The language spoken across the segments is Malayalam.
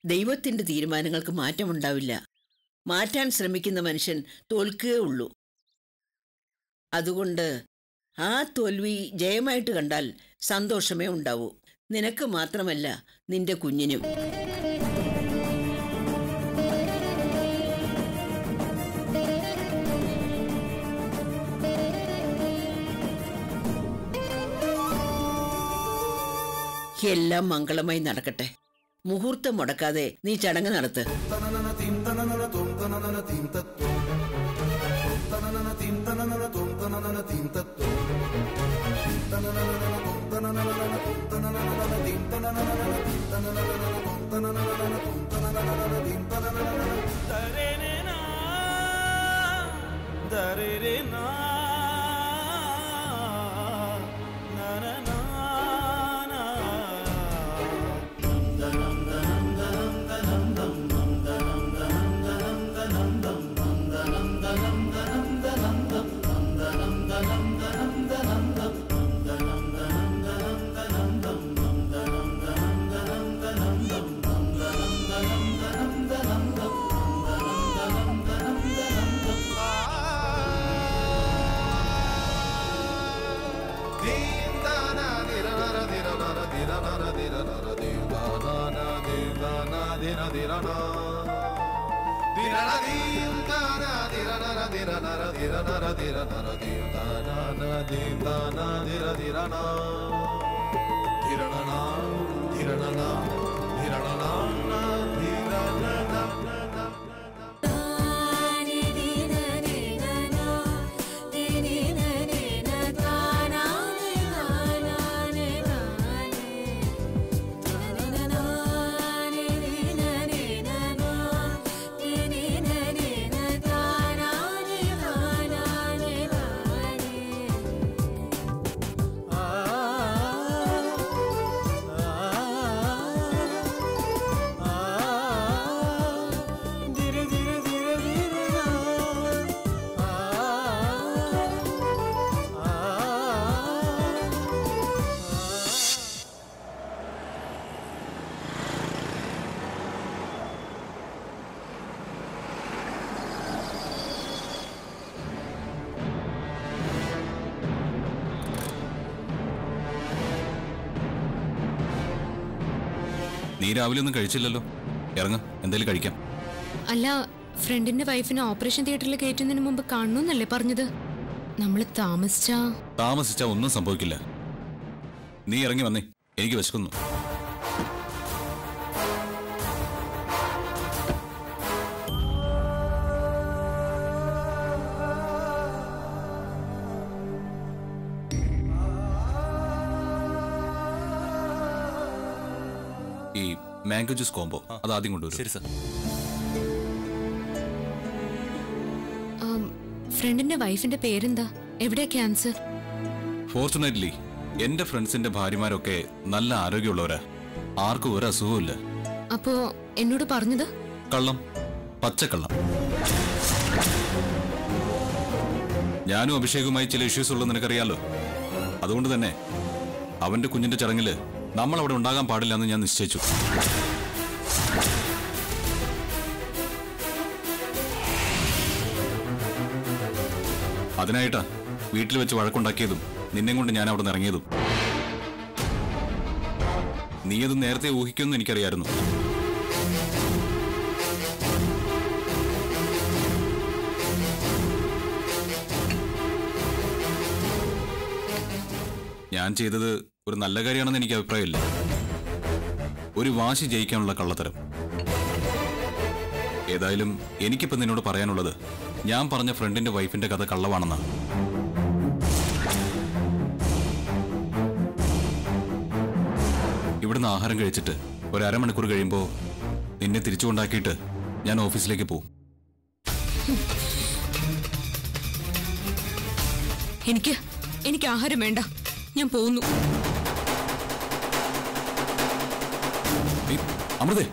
ദൈവത്തിന്റെ തീരുമാനങ്ങൾക്ക് മാറ്റമുണ്ടാവില്ല മാറ്റാൻ ശ്രമിക്കുന്ന മനുഷ്യൻ തോൽക്കുകയേ ഉള്ളൂ അതുകൊണ്ട് ആ തോൽവി ജയമായിട്ട് കണ്ടാൽ സന്തോഷമേ ഉണ്ടാവൂ നിനക്ക് മാത്രമല്ല നിന്റെ കുഞ്ഞിനും എല്ലാം മംഗളമായി നടക്കട്ടെ മുഹൂർത്തം മുടക്കാതെ നീ ചടങ്ങ് നടത്ത് നീ രാവിലെ ഒന്നും കഴിച്ചില്ലല്ലോ ഇറങ്ങ എന്തേലും കഴിക്കാം അല്ല ഫ്രണ്ടിന്റെ വൈഫിനെ ഓപ്പറേഷൻ തിയേറ്ററിൽ കയറ്റുന്നതിന് മുമ്പ് കാണണമെന്നല്ലേ പറഞ്ഞത് നമ്മൾ താമസിച്ചാ താമസിച്ചാ ഒന്നും സംഭവിക്കില്ല നീ ഇറങ്ങി വന്നേ എനിക്ക് വിശക്കുന്നു ഈ മാംഗോ ജ്യൂസ് കോംബോ അത് ആദ്യം കൊണ്ടുവരും ശരി സർ ആം, ഫ്രണ്ടിന്റെ വൈഫിന്റെ പേരെന്താ എവിടെയാ ക്യാൻസർ ഫോർച്ചുനേറ്റ്ലി എന്റെ ഫ്രണ്ട്സിന്റെ ഭാര്യമാരൊക്കെ നല്ല ആരോഗ്യമുള്ളവരാ ആർക്കും ഒരു അസുഖമില്ല അപ്പോ എന്നോട് പറഞ്ഞത് കള്ളം പച്ചക്കള്ളം ഞാനും അഭിഷേകുമായി ചില ഇഷ്യൂസ് ഉള്ളത് നിനക്കറിയാലോ അതുകൊണ്ട് തന്നെ അവന്റെ കുഞ്ഞിന്റെ ചടങ്ങില് നമ്മൾ അവിടെ ഉണ്ടാകാൻ പാടില്ല എന്ന് ഞാൻ നിശ്ചയിച്ചു അതിനായിട്ടാ വീട്ടിൽ വെച്ച് വഴക്കുണ്ടാക്കിയതും നിന്നെ കൊണ്ട് ഞാൻ അവിടെ നിന്ന് ഇറങ്ങിയതും നീ അത് നേരത്തെ ഊഹിക്കുമെന്ന് എനിക്കറിയായിരുന്നു ഞാൻ ചെയ്തത് ഒരു നല്ല കാര്യമാണെന്ന് എനിക്ക് അഭിപ്രായമില്ല ഒരു വാശി ജയിക്കാനുള്ള കള്ളത്തരം ഏതായാലും എനിക്കിപ്പോ നിന്നോട് പറയാനുള്ളത് ഞാൻ പറഞ്ഞ ഫ്രണ്ടിന്റെ വൈഫിന്റെ കഥ കള്ളവാണെന്നാണ് ഇവിടുന്ന് ആഹാരം കഴിച്ചിട്ട് ഒരു അരമണിക്കൂർ കഴിയുമ്പോൾ നിന്നെ തിരിച്ചു കൊണ്ടാക്കിയിട്ട് ഞാൻ ഓഫീസിലേക്ക് പോകും എനിക്ക് എനിക്ക് ആഹാരം വേണ്ട ഞാൻ പോകുന്നു നീ അമൃതേ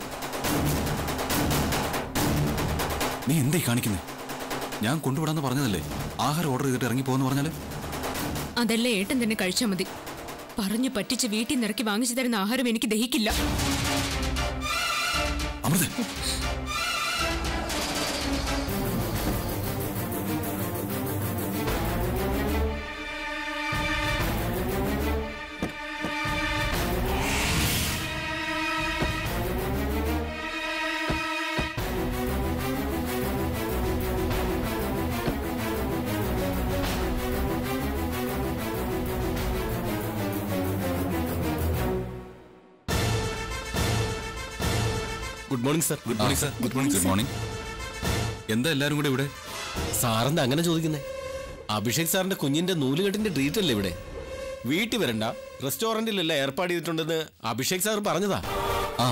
നീ എന്തേ കാണിക്കുന്നേ ഞാൻ കൊണ്ടുവിടാന്ന് പറഞ്ഞതല്ലേ ആഹാരം ഓർഡർ ചെയ്തിട്ട് ഇറങ്ങി പോകുന്നു പറഞ്ഞാല് അതല്ലേ ഏട്ടൻ തന്നെ കഴിച്ചാൽ മതി പറഞ്ഞു പറ്റിച്ച് വീട്ടിൽ നിന്ന് ഇറക്കി വാങ്ങിച്ചു തരുന്ന ആഹാരം എനിക്ക് ദഹിക്കില്ല Amrita good morning sir good morning sir good morning good morning എന്താ എല്ലാരും കൂടെ ഇവിടെ സാറെന്താ അങ്ങനെ ചോദിക്കുന്നേ അഭിഷേക് സാറിന്റെ കുഞ്ഞിന്റെ നൂലുകെട്ടിന്റെ ട്രീറ്റ് അല്ലേ ഇവിടെ വീട്ടിൽ വരണ്ട റെസ്റ്റോറന്റിലല്ല ഏർപ്പാട് ചെയ്തിട്ടുണ്ടെന്ന് അഭിഷേക് സാർ പറഞ്ഞതാ ആ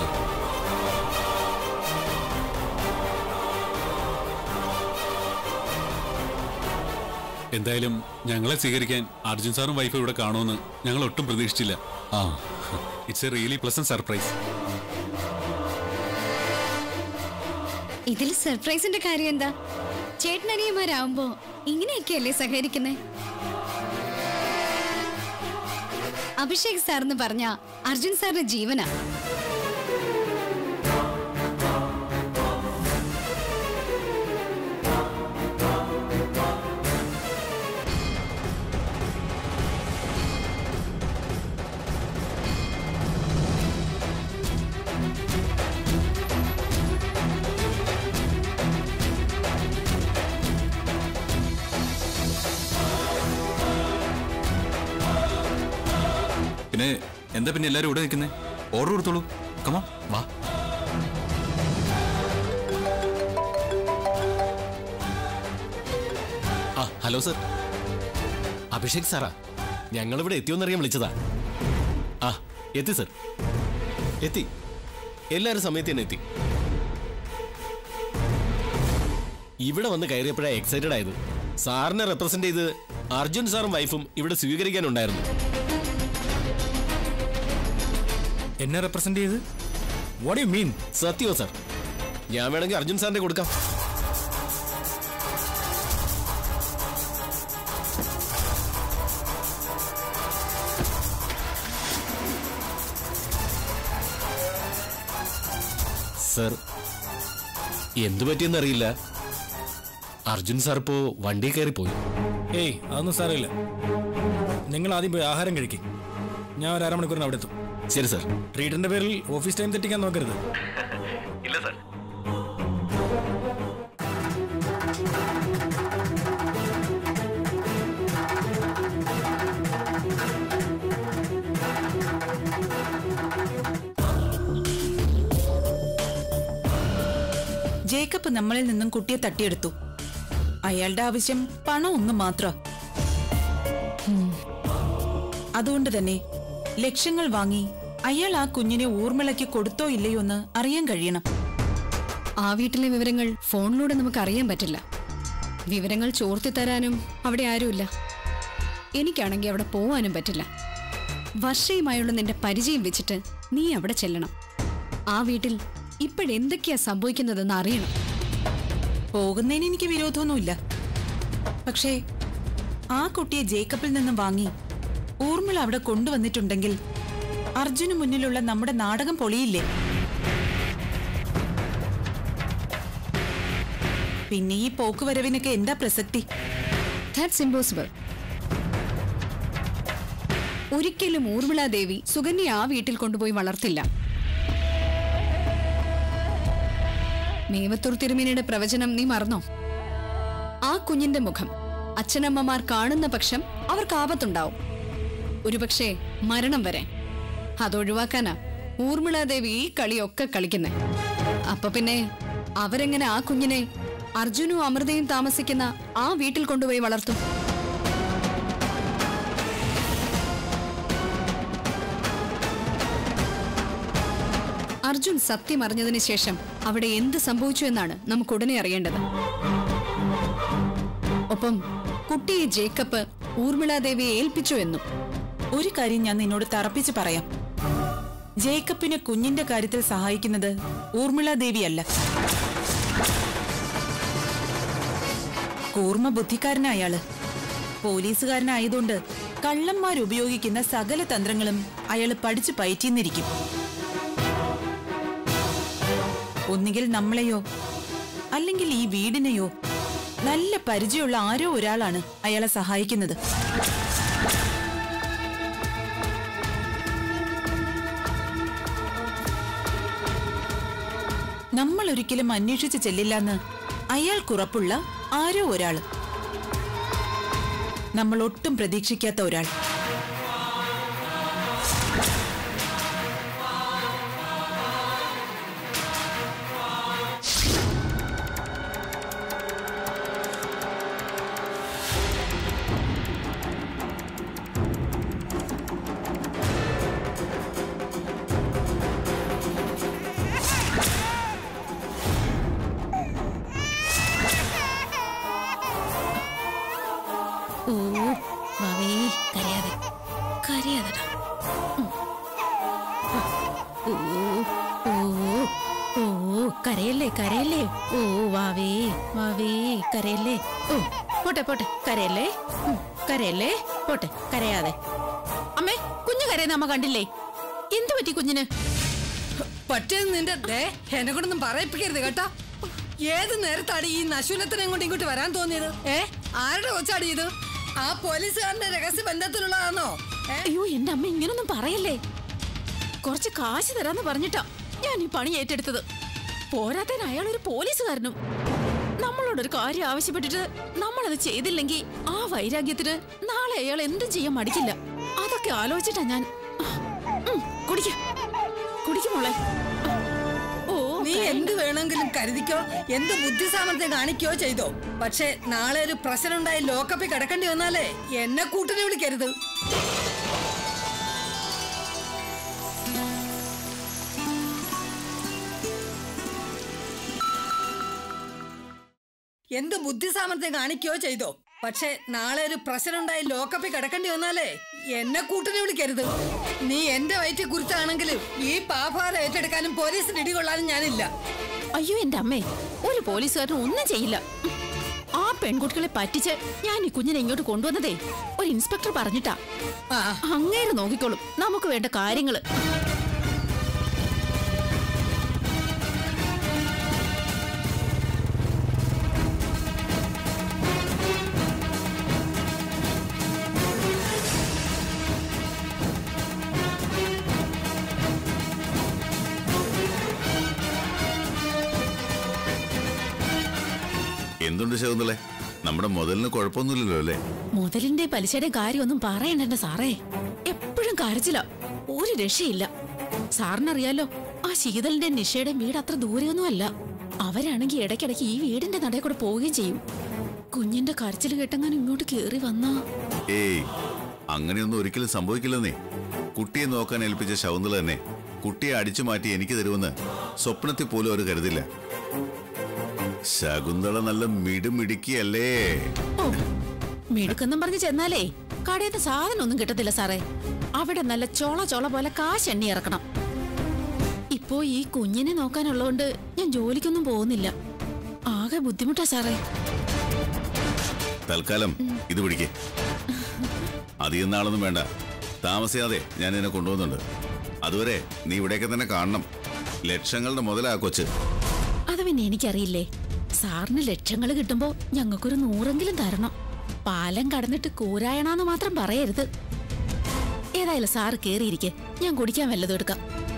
എന്തായാലും ഞങ്ങളെ സ്വീകരിക്കാൻ അർജുൻ സാറും വൈഫും ഇവിടെ കാണുമെന്ന് ഞങ്ങൾ ഒട്ടും പ്രതീക്ഷിച്ചില്ല ആ it's a really pleasant surprise ഇതിൽ സർപ്രൈസിന്റെ കാര്യം എന്താ ചേട്ടനനിയന്മാരാവുമ്പോ ഇങ്ങനെയൊക്കെയല്ലേ സഹകരിക്കുന്നേ അഭിഷേക് സാർ എന്ന് പറഞ്ഞ അർജുൻ സാറിന്റെ ജീവനാ പിന്നെ എന്താ പിന്നെ എല്ലാരും ഇവിടെ നിൽക്കുന്നേ ഓർഡർ കൊടുത്തോളൂ കമാ വാ ആ ഹലോ സർ അഭിഷേക് സാറാ ഞങ്ങളിവിടെ എത്തിയോന്നറിയാൻ വിളിച്ചതാ ആ എത്തി സർ എത്തി എല്ലാവരും സമയത്ത് തന്നെ എത്തി ഇവിടെ വന്ന് കയറിയപ്പോഴാ എക്സൈറ്റഡ് ആയത് സാറിനെ റെപ്രസെന്റ് ചെയ്ത് അർജുൻ സാറും വൈഫും ഇവിടെ സ്വീകരിക്കാനുണ്ടായിരുന്നു എന്നെ റെപ്രസെന്റ് ചെയ്ത് വാട്ട് യു മീൻ സത്യമോ സാർ ഞാൻ വേണമെങ്കിൽ അർജുൻ സാറിന്റെ കൊടുക്കാം സർ എന്തു പറ്റിയെന്നറിയില്ല അർജുൻ സാർ ഇപ്പോ വണ്ടി കയറി പോയി ഏയ് അതൊന്നും സാരമില്ല നിങ്ങൾ ആദ്യം പോയി ആഹാരം കഴിക്കും ഞാൻ ഒരു അരമണിക്കൂറിന് അവിടെ എത്തും ശരി സാർ ട്രീറ്റിന്റെ പേരിൽ ഓഫീസ് ടൈം തെറ്റിക്കാൻ നോക്കരുത് ജേക്കബ് നമ്മളിൽ നിന്നും കുട്ടിയെ തട്ടിയെടുത്തു അയാളുടെ ആവശ്യം പണം ഒന്ന് മാത്രം അതുകൊണ്ട് തന്നെ ലക്ഷങ്ങൾ വാങ്ങി അയാൾ ആ കുഞ്ഞിനെ ഊർമിളയ്ക്ക് കൊടുത്തോ ഇല്ലയോ എന്ന് അറിയാൻ കഴിയണം ആ വീട്ടിലെ വിവരങ്ങൾ ഫോണിലൂടെ നമുക്ക് അറിയാൻ പറ്റില്ല വിവരങ്ങൾ ചോർത്തി തരാനും അവിടെ ആരുമില്ല എനിക്കാണെങ്കിൽ അവിടെ പോവാനും പറ്റില്ല വർഷയുമായുള്ള നിന്റെ പരിചയം വെച്ചിട്ട് നീ അവിടെ ചെല്ലണം ആ വീട്ടിൽ ഇപ്പോഴെന്തൊക്കെയാ സംഭവിക്കുന്നതെന്ന് അറിയണം പോകുന്നതിന് എനിക്ക് വിരോധമൊന്നുമില്ല പക്ഷേ ആ കുട്ടിയെ ജേക്കബിൽ നിന്നും വാങ്ങി ഊർമിള അവിടെ കൊണ്ടുവന്നിട്ടുണ്ടെങ്കിൽ അർജുന് മുന്നിലുള്ള നമ്മുടെ നാടകം പൊളിയില്ലേ പിന്നെ ഈ പോക്കുവരവിനൊക്കെ എന്താ പ്രസക്തി ദാറ്റ്സ് ഇമ്പോസിബിൾ ഒരിക്കലും ഊർമിളാദേവി സുകന്യെ ആ വീട്ടിൽ കൊണ്ടുപോയി വളർത്തില്ല മേവത്തൂർ തിരുമേനിയുടെ പ്രവചനം നീ മറന്നോ ആ കുഞ്ഞിന്റെ മുഖം അച്ഛനമ്മമാർ കാണുന്ന പക്ഷം അവർക്ക് ആപത്തുണ്ടാവും ഒരുപക്ഷെ മരണം വരെ അതൊഴിവാക്കാനാ ഊർമിളാദേവി ഈ കളിയൊക്കെ കളിക്കുന്നേ അപ്പൊ പിന്നെ അവരെങ്ങനെ ആ കുഞ്ഞിനെ അർജുനും അമൃതയും താമസിക്കുന്ന ആ വീട്ടിൽ കൊണ്ടുപോയി വളർത്തും അർജുൻ സത്യം അറിഞ്ഞതിന് ശേഷം അവിടെ എന്ത് സംഭവിച്ചു എന്നാണ് നമുക്ക് ഉടനെ അറിയേണ്ടത് ഒപ്പം കുട്ടിയെ ജേക്കബ് ഊർമിളാദേവിയെ ഏൽപ്പിച്ചു എന്നും ഒരു കാര്യം ഞാൻ നിന്നോട് തറപ്പിച്ച് പറയാം ജേക്കബിനെ കുഞ്ഞിന്റെ കാര്യത്തിൽ സഹായിക്കുന്നത് ഊർമിള ദേവിയല്ല കൂർമ്മ ബുദ്ധിക്കാരനാ അയാള് പോലീസുകാരനായതുകൊണ്ട് കള്ളന്മാർ ഉപയോഗിക്കുന്ന സകല തന്ത്രങ്ങളും അയാള് പഠിച്ചു പയറ്റിന്നിരിക്കും ഒന്നുകിൽ നമ്മളെയോ അല്ലെങ്കിൽ ഈ വീടിനെയോ നല്ല പരിചയമുള്ള ആരോ ഒരാളാണ് അയാളെ സഹായിക്കുന്നത് നമ്മൾ ഒരിക്കലും അന്വേഷിച്ച് ചെല്ലില്ലെന്ന് അയാൾക്കുറപ്പുള്ള ആരോ ഒരാള് നമ്മൾ ഒട്ടും പ്രതീക്ഷിക്കാത്ത ഒരാൾ ഓ വാവേ കരയാതെ കരയാതെടാ ഉം. ഓ ഓ ഓ കരയല്ലേ കരയല്ലേ ഓ വാവേ വാവേ കരയല്ലേ ഓ പോട്ടെ പോട്ടെ കരയല്ലേ ഉം, കരയല്ലേ പോട്ടെ കരയാതെ അമ്മേ കുഞ്ഞു കരയുന്ന അമ്മ കണ്ടില്ലേ എന്തു പറ്റി കുഞ്ഞിന് പറ്റിയത് നിന്റെ ദേ എന്നെ കൊണ്ടൊന്നും പറയിപ്പിക്കരുത് കേട്ടോ ഏത് നേരത്താണ് ഈ നശൂലത്തിനെ കൊണ്ട് ഇങ്ങോട്ട് വരാൻ തോന്നിയത് ഏ ആരുടെ കൊച്ചാടി ഇത് ആ പോലീസുകാരന്റെ രഹസ്യ ബന്ധത്തിലുള്ളതാണോ ഏ അയ്യോ എന്റെ അമ്മ ഇങ്ങനൊന്നും പറയല്ലേ കുറച്ച് കാശ് തരാന്ന് പറഞ്ഞിട്ടാ ഞാൻ ഈ പണി ഏറ്റെടുത്തത് പോരാത്തതിന് അയാൾ ഒരു പോലീസുകാരനും നമ്മളോടൊരു കാര്യം ആവശ്യപ്പെട്ടിട്ട് നമ്മളത് ചെയ്തില്ലെങ്കിൽ ആ വൈരാഗ്യത്തിന് നാളെ അയാൾ എന്തും ചെയ്യാൻ മടിക്കില്ല അതൊക്കെ ആലോചിച്ചിട്ടാ ഞാൻ ഉം, കുടിക്ക കുടിക്കുമോളെ ഓ നീ എന്ത് വേണമെങ്കിലും കരുതിക്കോ എന്ത് ബുദ്ധിസാമർത്ഥ്യം കാണിക്കോ ചെയ്തോ പക്ഷെ നാളെ ഒരു പ്രശ്നം ഉണ്ടായി ലോക്കപ്പിൽ കിടക്കേണ്ടി വന്നാലേ എന്നെ കൂട്ടിനെ വിളിക്കരുത് എന്ത് ബുദ്ധിസാമർത്ഥ്യം കാണിക്കോ ചെയ്തോ പക്ഷെ നാളെ ഒരു പ്രശ്നം ഉണ്ടായി ലോക്കപ്പിൽ കിടക്കേണ്ടി വന്നാലേ എന്നെ കൂട്ടിനെ വിളിക്കരുത് നീ എന്റെ വയറ്റിൽ കുറിച്ചാണെങ്കിലും ഈ പാഭാരം ഏറ്റെടുക്കാനും പോലീസിന് ഇടികൊള്ളാനും ഞാനില്ല അയ്യോ എന്റെ അമ്മേ ഒരു പോലീസുകാരനും ഒന്നും ചെയ്യില്ല ആ പെൺകുട്ടികളെ പറ്റിച്ച് ഞാൻ ഈ കുഞ്ഞിനെ ഇങ്ങോട്ട് കൊണ്ടുവന്നതേ ഒരു ഇൻസ്പെക്ടർ പറഞ്ഞിട്ടാ ആ അങ്ങേര് നോക്കിക്കോളും നമുക്ക് വേണ്ട കാര്യങ്ങള് എന്തുണ്ട് ശകുന്തളെ നമ്മുടെ മുതലിന് കുഴപ്പമൊന്നുമില്ലല്ലോ അല്ലേ മുതലിന്റെ പലിശയുടെ കാര്യമൊന്നും പറയണ്ട സാറേ എപ്പോഴും കരച്ചില്ല ഒരു രക്ഷയില്ല സാറിനറിയാലോ ആ ശീതലിന്റെ നിഷയുടെ വീട് അത്ര ദൂരെയൊന്നും അല്ല അവരാണെങ്കിൽ ഇടയ്ക്കിടയ്ക്ക് ഈ വീടിന്റെ നടയിൽ കൂടെ പോവുകയും ചെയ്യും കുഞ്ഞിന്റെ കരച്ചിൽ കേട്ടെങ്ങാനും ഇങ്ങോട്ട് കേറി വന്നാ ഏയ് അങ്ങനെയൊന്നും ഒരിക്കലും സംഭവിക്കില്ലെന്നേ കുട്ടിയെ നോക്കാൻ ഏൽപ്പിച്ച ശകുന്തള തന്നെ കുട്ടിയെ അടിച്ചു മാറ്റി എനിക്ക് തരുമെന്ന് സ്വപ്നത്തിൽ പോലും അവർ കരുതില്ല ശകുന്തള നല്ല മിടുമിടുക്കിയല്ലേ ഓ മിടുക്കെന്നും പറഞ്ഞ് ചെന്നാലേ കടയിൽ നിന്ന് സാധനം ഒന്നും കിട്ടത്തില്ല സാറേ അവിടെ നല്ല ചോള ചോള പോലെ കാശ് എണ്ണി ഇറക്കണം ഇപ്പോ ഈ കുഞ്ഞിനെ നോക്കാനുള്ളതുകൊണ്ട് ഞാൻ ജോലിക്കൊന്നും പോകുന്നില്ല ആകെ ബുദ്ധിമുട്ടാ സാറേ തൽക്കാലം ഇത് പിടിക്കേ അധികം നാളൊന്നും വേണ്ട താമസിയാതെ ഞാൻ നിന്നെ കൊണ്ടുവന്നുണ്ട് അതുവരെ നീ ഇവിടെയൊക്കെ തന്നെ കാണണം ലക്ഷങ്ങളുടെ മുതലാ കൊച്ച് അത് പിന്നെ എനിക്കറിയില്ലേ സാറിന് ലക്ഷങ്ങൾ കിട്ടുമ്പോ ഞങ്ങൾക്കൊരു നൂറെങ്കിലും തരണം പാലം കടന്നിട്ട് കൂരായണാന്ന് മാത്രം പറയരുത് ഏതായാലും സാറ് കേറിയിരിക്കെ ഞാൻ കുടിക്കാൻ വല്ലതും എടുക്കാം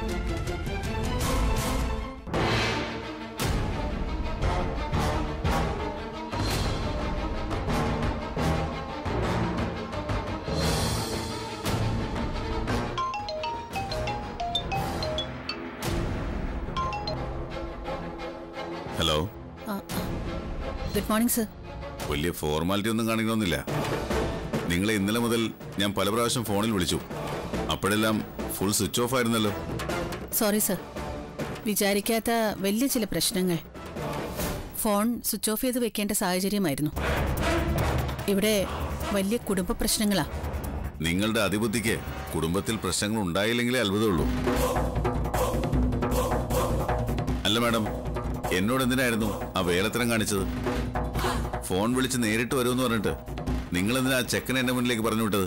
ഹലോ ഗുഡ് മോർണിംഗ് സർ വലിയ ഫോർമാലിറ്റി ഒന്നും കാണിക്കണമെന്നില്ല നിങ്ങളെ ഇന്നലെ മുതൽ ഞാൻ പല പ്രാവശ്യം ഫോണിൽ വിളിച്ചു അപ്പോഴെല്ലാം ഫുൾ സ്വിച്ച് ഓഫ് ആയിരുന്നല്ലോ സോറി സർ വിചാരിക്കാത്ത വലിയ ചില പ്രശ്നങ്ങൾ ഫോൺ സ്വിച്ച് ഓഫ് ചെയ്ത് വെക്കേണ്ട സാഹചര്യമായിരുന്നു ഇവിടെ വലിയ കുടുംബ പ്രശ്നങ്ങളാ നിങ്ങളുടെ അതിബുദ്ധിക്ക് കുടുംബത്തിൽ പ്രശ്നങ്ങൾ ഉണ്ടായില്ലെങ്കിലേ അത്ഭുതമുള്ളൂ അല്ല മാഡം എന്നോട് എന്തിനായിരുന്നു ആ വേലത്തരം കാണിച്ചത് ഫോൺ വിളിച്ച് നേരിട്ട് വരുമെന്ന് പറഞ്ഞിട്ട് നിങ്ങൾ എന്തിനാ ആ ചെക്കനെ എന്റെ മുന്നിലേക്ക് പറഞ്ഞു വിട്ടത്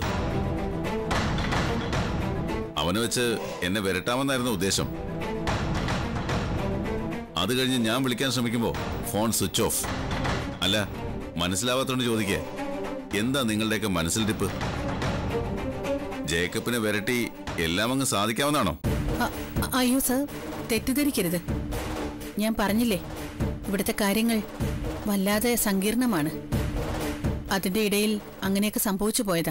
അവനെ വെച്ച് എന്നെ വരട്ടാമെന്നായിരുന്നു ഉദ്ദേശം അത് കഴിഞ്ഞ് ഞാൻ വിളിക്കാൻ ശ്രമിക്കുമ്പോൾ ഫോൺ സ്വിച്ച് ഓഫ് അല്ല മനസ്സിലാവാത്തോണ്ട് ചോദിക്കേ എന്താ നിങ്ങളുടെയൊക്കെ മനസ്സിൽ ടിപ്പ് ജേക്കബിനെ വിരട്ടി എല്ലാം അങ്ങ് സാധിക്കാവുന്നതാണോ അ- അയ്യോ സർ തെറ്റിദ്ധരിക്കരുത് ഞാൻ പറഞ്ഞില്ലേ ഇവിടുത്തെ കാര്യങ്ങൾ വല്ലാതെ സങ്കീർണമാണ് അതിന്റെ ഇടയിൽ അങ്ങനെയൊക്കെ സംഭവിച്ചു പോയതാ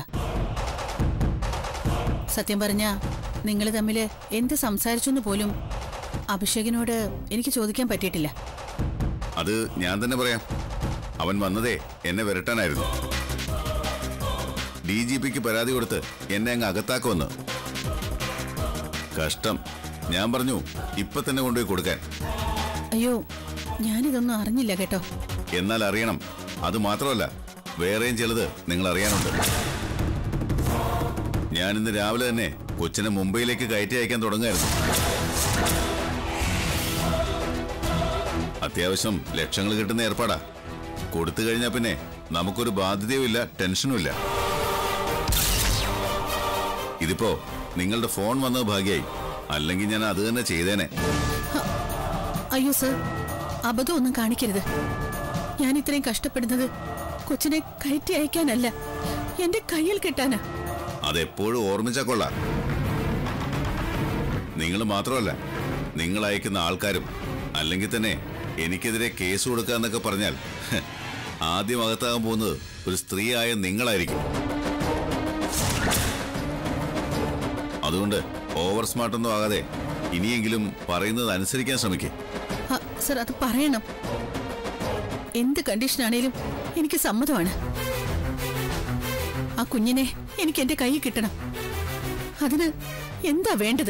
സത്യം പറഞ്ഞ നിങ്ങൾ തമ്മിൽ എന്ത് സംസാരിച്ചു പോലും അഭിഷേകിനോട് എനിക്ക് ചോദിക്കാൻ പറ്റിയിട്ടില്ല അത് ഞാൻ തന്നെ പറയാം അവൻ വന്നതേ എന്നെ വിരട്ടാനായിരുന്നു ഡി ജി പിക്ക് പരാതി കൊടുത്ത് എന്നെ അങ്ങ് അകത്താക്കുമെന്ന് കഷ്ടം ഞാൻ പറഞ്ഞു ഇപ്പൊ തന്നെ കൊണ്ടുപോയി കൊടുക്കാൻ അയ്യോ ഞാനിതൊന്നും അറിഞ്ഞില്ല കേട്ടോ എന്നാൽ അറിയണം അത് മാത്രമല്ല വേറെയും ചിലത് നിങ്ങൾ അറിയാനുണ്ട് ഞാൻ ഇന്ന് രാവിലെ തന്നെ കൊച്ചിനെ മുംബൈയിലേക്ക് കയറ്റി അയക്കാൻ തുടങ്ങായിരുന്നു അത്യാവശ്യം ലക്ഷങ്ങൾ കിട്ടുന്ന ഏർപ്പാടാ കൊടുത്തു കഴിഞ്ഞാൽ പിന്നെ നമുക്കൊരു ബാധ്യതയുമില്ല ടെൻഷനുമില്ല ഇതിപ്പോ നിങ്ങളുടെ ഫോൺ വന്നത് ഭാഗ്യായി അല്ലെങ്കിൽ ഞാൻ അത് തന്നെ ചെയ്തേനെ അയ്യോ സർ അബദ്ധമൊന്നും കാണിക്കരുത് ഞാൻ ഇത്രയും കഷ്ടപ്പെടുന്നത് കൊച്ചിനെ കയറ്റി അയക്കാനല്ല എന്റെ കയ്യിൽ കിട്ടാനാ അതെപ്പോഴും ഓർമ്മിച്ചാ കൊള്ളാം നിങ്ങൾ മാത്രമല്ല നിങ്ങൾ അയക്കുന്ന ആൾക്കാരും അല്ലെങ്കിൽ തന്നെ എനിക്കെതിരെ കേസ് കൊടുക്കുക എന്നൊക്കെ പറഞ്ഞാൽ ഹ്, ആദ്യം അകത്താകാൻ പോകുന്നത് ഒരു സ്ത്രീയായ നിങ്ങളായിരിക്കും അതുകൊണ്ട് ഓവർ സ്മാർട്ടൊന്നും ആകാതെ ഇനിയെങ്കിലും പറയുന്നത് അനുസരിക്കാൻ ശ്രമിക്കേ ആ, സർ അത് പറയണം എന്ത് കണ്ടീഷനാണേലും എനിക്ക് സമ്മതമാണ് ആ കുഞ്ഞിനെ എനിക്ക് എന്റെ കൈ കിട്ടണം അതിന് എന്താ വേണ്ടത്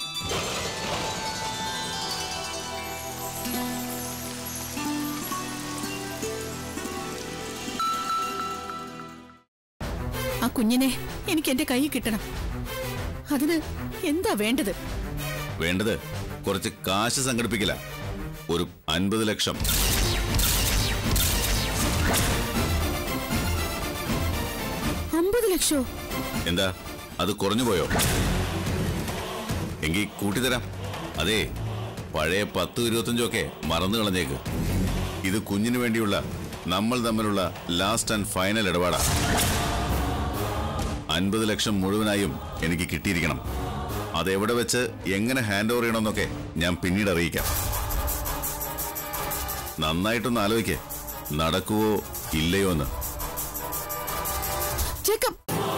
ആ കുഞ്ഞിനെ എനിക്ക് എന്റെ കൈ കിട്ടണം അതിന് എന്താ വേണ്ടത് വേണ്ടത് കുറച്ച് കാശ് സംഘടിപ്പിക്കില്ല ഒരു അൻപത് ലക്ഷം അമ്പത് ലക്ഷോ എന്താ അത് കുറഞ്ഞു പോയോ എങ്കിൽ കൂട്ടിത്തരാം അതെ പഴയ പത്ത് ഇരുപത്തഞ്ചോ ഒക്കെ മറന്നു കളഞ്ഞേക്ക് ഇത് കുഞ്ഞിന് വേണ്ടിയുള്ള നമ്മൾ തമ്മിലുള്ള ലാസ്റ്റ് ആൻഡ് ഫൈനൽ ഇടപാടാ അൻപത് ലക്ഷം മുഴുവനായും എനിക്ക് കിട്ടിയിരിക്കണം അതെവിടെ വെച്ച് എങ്ങനെ ഹാൻഡ് ഓവർ ചെയ്യണമെന്നൊക്കെ ഞാൻ പിന്നീട് അറിയിക്കാം നന്നായിട്ടൊന്ന് ആലോചിക്കേ നടക്കുവോ ഇല്ലയോ എന്ന് ജേക്കബ്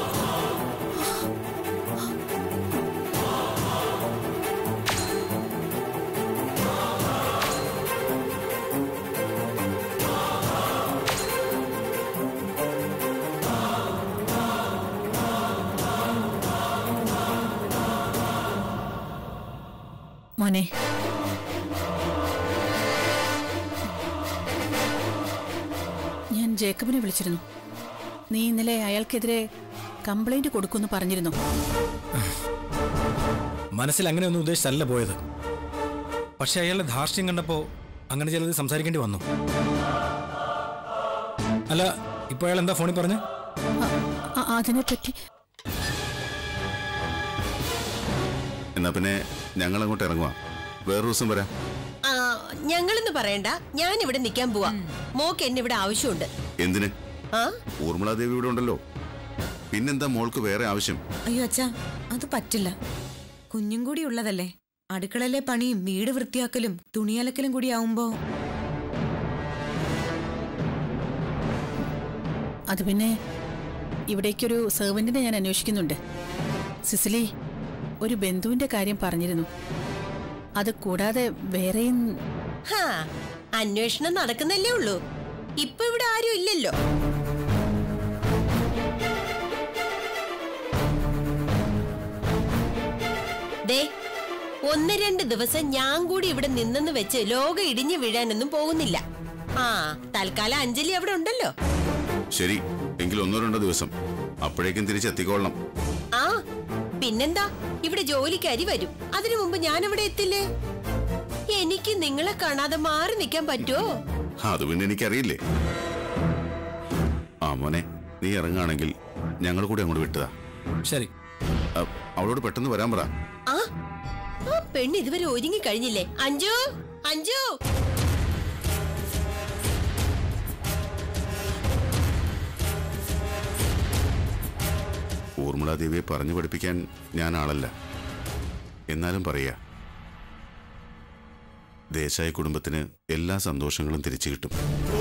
മോനെ ഞാൻ ജേക്കബിനെ വിളിച്ചിരുന്നു നീ ഇന്നലെ അയാൾക്കെതിരെ കംപ്ലൈന്റ് കൊടുക്കുമെന്ന് പറഞ്ഞിരുന്നു മനസ്സിൽ അങ്ങനെയൊന്നും ഉദ്ദേശിച്ചല്ല പോയത് പക്ഷെ അയാളുടെ ധാർഷ്ട്യം കണ്ടപ്പോൾ അങ്ങനെ ചിലത് സംസാരിക്കേണ്ടി വന്നു അല്ല ഇപ്പോൾ അയാൾ എന്താ ഫോണിൽ പറഞ്ഞു അ- അതിനെപ്പറ്റി എന്നാ പിന്നെ ഞങ്ങൾ അങ്ങോട്ട് ഇറങ്ങുവാ വേറൊരു ദിവസം വരാം ആ ഞങ്ങളെന്ന് പറയണ്ട ഞാൻ ഇവിടെ നിൽക്കാൻ പോവാ മോക്ക് എന്നെ ഇവിടെ ആവശ്യമുണ്ട് എന്തിന് ആ ഊർമിളാദേവി ഇവിടെ ഉണ്ടല്ലോ പിന്നെന്താ മോൾക്ക് വേറെ ആവശ്യം അയ്യോ അച്ഛാ അത് പറ്റില്ല കുഞ്ഞും കൂടി ഉള്ളതല്ലേ അടുക്കളയിലെ പണിയും വീട് വൃത്തിയാക്കലും തുണിയലക്കലും കൂടി ആവുമ്പോ അത് പിന്നെ ഇവിടേക്കൊരു സെർവന്റിനെ ഞാൻ അന്വേഷിക്കുന്നുണ്ട് സിസിലി ഒരു ബന്ധുവിന്റെ കാര്യം പറഞ്ഞിരുന്നു അത് കൂടാതെ വേറെയും ഹാ അന്വേഷണം നടക്കുന്നല്ലേ ഉള്ളൂ ഇപ്പൊ ഇവിടെ ആരും ഇല്ലല്ലോ ദേ ഒന്ന് രണ്ട് ദിവസം ഞാൻ കൂടി ഇവിടെ നിന്നെന്ന് വെച്ച് ലോകം ഇടിഞ്ഞു വീഴാനൊന്നും പോകുന്നില്ല ആ തൽക്കാലം അഞ്ജലി അവിടെ ഉണ്ടല്ലോ ശരി എങ്കിൽ ഒന്നോ രണ്ടോ ദിവസം അപ്പോഴേക്കും തിരിച്ചെത്തിക്കൊള്ളണം ആ പിന്നെന്താ ഇവിടെ ജോലിക്കാരി വരും അതിനു മുമ്പ് ഞാൻ അവിടെ എത്തില്ലേ എനിക്ക് നിങ്ങളെ കാണാതെ മാറി നിൽക്കാൻ പറ്റുമോ അത് പിന്നെ എനിക്കറിയില്ലേ ആ മോനെ നീ ഇറങ്ങുകയാണെങ്കിൽ ഞങ്ങൾ കൂടി അങ്ങോട്ട് വിട്ടതാ ശരി അവളോട് പെട്ടെന്ന് വരാൻ പറ ആ ആ പെണ്ണ് ഇതുവരെ ഒരുങ്ങി കഴിഞ്ഞില്ലേ അഞ്ജു അഞ്ജു ഊർമിളാദേവിയെ പറഞ്ഞു പഠിപ്പിക്കാൻ ഞാൻ ആളല്ല എന്നാലും പറയാ ദേശായി കുടുംബത്തിന് എല്ലാ സന്തോഷങ്ങളും തിരിച്ചു കിട്ടും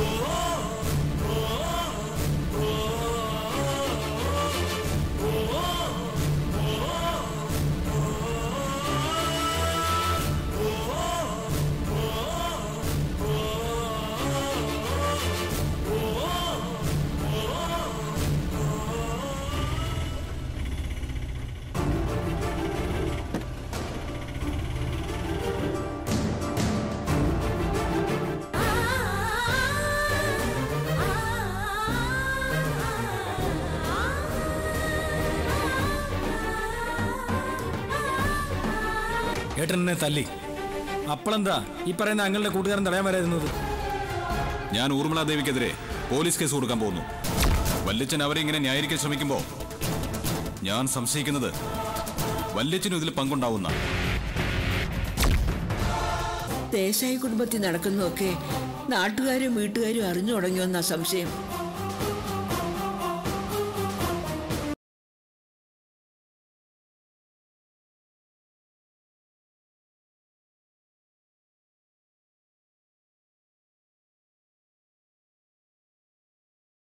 ഏട്ടനെ തല്ലി അപ്പോഴെന്താ ഈ പറയുന്ന അങ്ങളുടെ കൂട്ടുകാരൻ തടയാൻ വരായിരുന്നത് ഞാൻ ഊർമിളാദേവിക്കെതിരെ പോലീസ് കേസ് കൊടുക്കാൻ പോകുന്നു വല്യച്ഛൻ അവരെ ഇങ്ങനെ ന്യായീകരിക്കാൻ ശ്രമിക്കുമ്പോ ഞാൻ സംശയിക്കുന്നത് വല്യച്ഛനും ഇതിൽ പങ്കുണ്ടാവുന്ന ദേശായി കുടുംബത്തിൽ നടക്കുന്നതൊക്കെ നാട്ടുകാരും വീട്ടുകാരും അറിഞ്ഞു തുടങ്ങിയെന്ന സംശയം